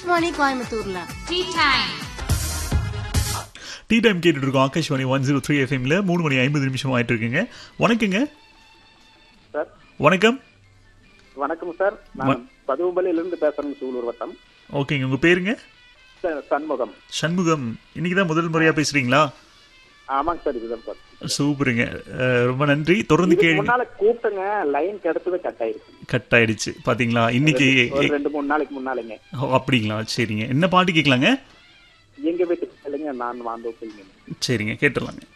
ஆகாஷ்வாணி கோயம்புத்தூர்ல tea time tea time கேட்டுட்டு இருக்கோம் ஆகாஷ்வாணி ஒன் ஜீரோ த்ரீ எஃப்எம்ல மூணு மணி ஐம்பது நிமிஷம் ஆயிட்டு இருக்குங்க வணக்கங்க சார் வணக்கம் வணக்கம் சார் நான் பதுவம்பள்ளியிலிருந்து பேசுறேங்க சூலூர் வட்டம் ஓகேங்க உங்க பேருங்க சார், சண்முகம் சண்முகம் இன்னைக்கு தான் முதல் முறையா பேசுறீங்களா ஆமாங்க சார் இதுதான் சார் சூப்பருங்க அஹ், ரொம்ப நன்றி தொடர்ந்து இதுக்கு கேளுங்க முன்னால கூப்பிட்டுங்க லைன் கிடைச்சது கட் ஆயிருக்கு கட் ஆயிடுச்சு பாத்தீங்களா இன்னைக்கு ஒரு ரெண்டு மூணு நாளைக்கு முன்னாலேங்க ஓ, அப்படிங்களா சரிங்க என்ன பாட்டு கேட்கலாங்க எங்க வீட்டு இல்லைங்க நான் வாழ்ந்து சரிங்க கேட்டுடலாங்க